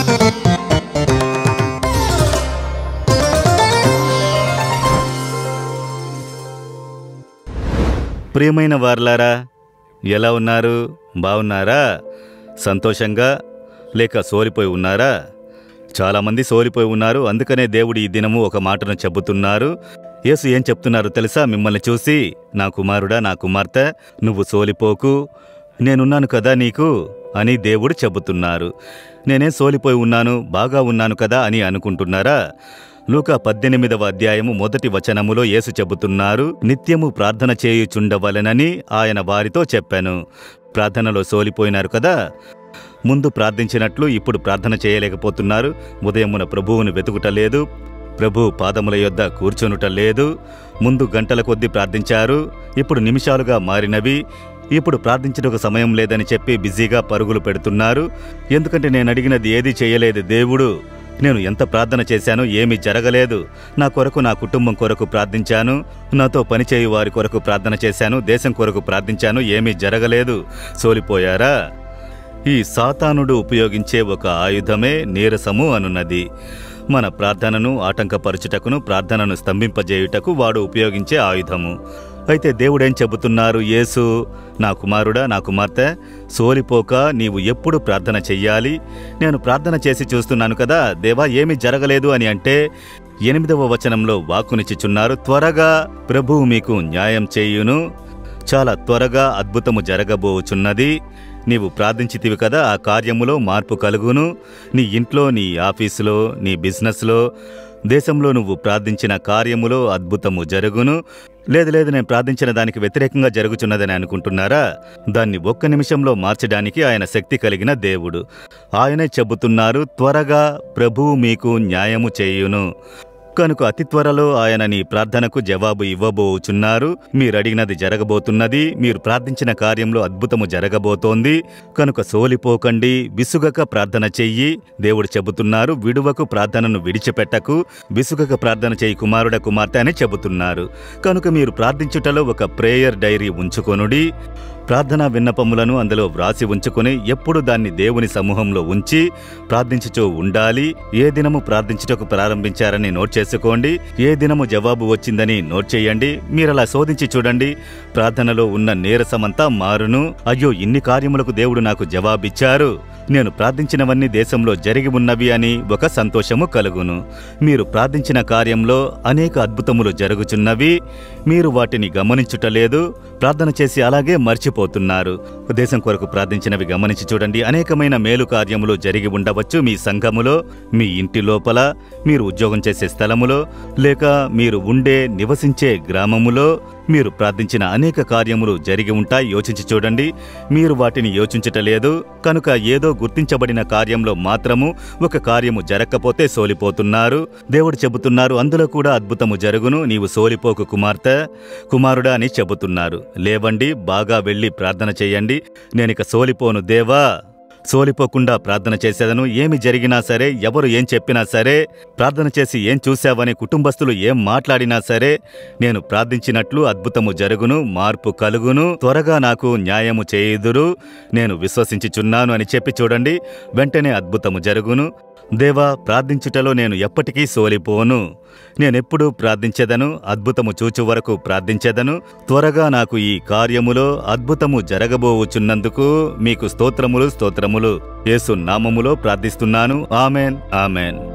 ప్రియమైన వార్లారా ఎలా ఉన్నారు బాగున్నారా సంతోషంగా లేక సోలిపోయి ఉన్నారా చాలామంది సోలిపోయి ఉన్నారు అందుకనే దేవుడు ఈ దినము ఒక మాటను చెబుతున్నారు యేసు ఏం చెప్తున్నారు తెలుసా మిమ్మల్ని చూసి నా కుమారుడా నా కుమార్తె నువ్వు సోలిపోకు నేనున్నాను కదా నీకు అని దేవుడు చెబుతున్నారు నేనేం సోలిపోయి ఉన్నాను బాగా ఉన్నాను కదా అని అనుకుంటున్నారా లూకా పద్దెనిమిదవ అధ్యాయము మొదటి వచనములో యేసు చెబుతున్నారు నిత్యము ప్రార్థన చేయుచుండవలెనని ఆయన వారితో చెప్పాను ప్రార్థనలో సోలిపోయినారు కదా ముందు ప్రార్థించినట్లు ఇప్పుడు ప్రార్థన చేయలేకపోతున్నారు ఉదయమున ప్రభువును వెతుకుటలేదు ప్రభు పాదముల యొద్ద కూర్చొనుట లేదు ముందు గంటల కొద్దీ ప్రార్థించారు ఇప్పుడు నిమిషాలుగా మారినవి ఇప్పుడు ప్రార్థించడానికి సమయం లేదని చెప్పి బిజీగా పరుగులు పెడుతున్నారు ఎందుకంటే నేను అడిగినది ఏది చేయలేదు దేవుడు నేను ఎంత ప్రార్థన చేశానో ఏమీ జరగలేదు నా కొరకు నా కుటుంబం కొరకు ప్రార్థించాను నాతో పనిచేయు వారి కొరకు ప్రార్థన చేశాను దేశం కొరకు ప్రార్థించాను ఏమీ జరగలేదు సోలిపోయారా ఈ సాతానుడు ఉపయోగించే ఒక ఆయుధమే నీరసము అనున్నది మన ప్రార్థనను ఆటంకపరచుటకును ప్రార్థనను స్తంభింపజేయుటకు వాడు ఉపయోగించే ఆయుధము అయితే దేవుడేం చెబుతున్నారు యేసు నా కుమారుడా నా కుమార్తె సోలిపోక నీవు ఎప్పుడు ప్రార్థన చెయ్యాలి నేను ప్రార్థన చేసి చూస్తున్నాను కదా దేవా ఏమీ జరగలేదు అని అంటే ఎనిమిదవ వచనంలో వాక్కునిచ్చుచున్నారు త్వరగా ప్రభువు మీకు న్యాయం చేయును చాలా త్వరగా అద్భుతము జరగబోచున్నది నీవు ప్రార్థించితివి కదా ఆ కార్యములో మార్పు కలుగును నీ ఇంట్లో నీ ఆఫీసులో నీ బిజినెస్లో దేశంలో నువ్వు ప్రార్థించిన కార్యములో అద్భుతము జరుగును లేదు లేదు నేను ప్రార్థించిన దానికి వ్యతిరేకంగా జరుగుచున్నదని అనుకుంటున్నారా దాన్ని ఒక్క నిమిషంలో మార్చడానికి ఆయన శక్తి కలిగిన దేవుడు ఆయనే చెబుతున్నారు త్వరగా ప్రభువు మీకు న్యాయము చేయును కనుక అతి త్వరలో ఆయన నీ ప్రార్థనకు జవాబు ఇవ్వబోచున్నారు మీరు అడిగినది జరగబోతున్నది మీరు ప్రార్థించిన కార్యంలో అద్భుతము జరగబోతోంది కనుక సోలిపోకండి విసుగక ప్రార్థన చెయ్యి దేవుడు చెబుతున్నారు విడువకు ప్రార్థనను విడిచిపెట్టకు విసుగక ప్రార్థన చేయి కుమారుడ కుమార్తె అని చెబుతున్నారు కనుక మీరు ప్రార్థించుటలో ఒక ప్రేయర్ డైరీ ఉంచుకొనుడి ప్రార్థనా విన్నపములను అందులో వ్రాసి ఉంచుకొని ఎప్పుడు దాన్ని దేవుని సమూహంలో ఉంచి ప్రార్థించుచూ ఉండాలి ఏ దినము ప్రార్థించుటకు ప్రారంభించారని నోట్ చేసుకోండి ఏ దినము జవాబు వచ్చిందని నోట్ చేయండి మీరలా శోధించి చూడండి ప్రార్థనలో ఉన్న నీరసమంతా మారును అయ్యో ఇన్ని కార్యములకు దేవుడు నాకు జవాబిచ్చారు నేను ప్రార్థించినవన్నీ దేశంలో జరిగి ఉన్నవి అని ఒక సంతోషము కలుగును మీరు ప్రార్థించిన కార్యంలో అనేక అద్భుతములు జరుగుచున్నవి మీరు వాటిని గమనించుటలేదు ప్రార్థన చేసి అలాగే మర్చిపోతున్నారు దేశం కొరకు ప్రార్థించినవి గమనించి చూడండి అనేకమైన మేలు కార్యములు జరిగి ఉండవచ్చు మీ సంఘములో మీ ఇంటి లోపల మీరు ఉద్యోగం చేసే స్థలములో లేక మీరు ఉండే నివసించే గ్రామములో మీరు ప్రార్థించిన అనేక కార్యములు జరిగి ఉంటాయి యోచించి చూడండి మీరు వాటిని యోచించటలేదు కనుక ఏదో గుర్తించబడిన కార్యంలో మాత్రము ఒక కార్యము జరగకపోతే సోలిపోతున్నారు దేవుడు చెబుతున్నారు అందులో కూడా అద్భుతము జరుగును నీవు సోలిపోకు కుమార్తె కుమారుడా అని చెబుతున్నారు లేవండి బాగా వెళ్ళి ప్రార్థన చేయండి నేనిక సోలిపోను దేవా సోలిపోకుండా ప్రార్థన చేసేదను ఏమి జరిగినా సరే ఎవరు ఏం చెప్పినా సరే ప్రార్థన చేసి ఏం చూశావని కుటుంబస్తులు ఏం మాట్లాడినా సరే నేను ప్రార్థించినట్లు అద్భుతము జరుగును మార్పు కలుగును త్వరగా నాకు న్యాయము చేయుదురు నేను విశ్వసించుచున్నాను అని చెప్పి చూడండి వెంటనే అద్భుతము జరుగును దేవా ప్రార్థించుటలో నేను ఎప్పటికీ సోలిపోను నేనెప్పుడూ ప్రార్థించెదను అద్భుతము చూచు వరకు ప్రార్థించెదను త్వరగా నాకు ఈ కార్యములో అద్భుతము జరగబోవుచున్నందుకు మీకు స్తోత్రములు స్తోత్రములు యేసు నామములో ప్రార్థిస్తున్నాను ఆమెన్ ఆమెన్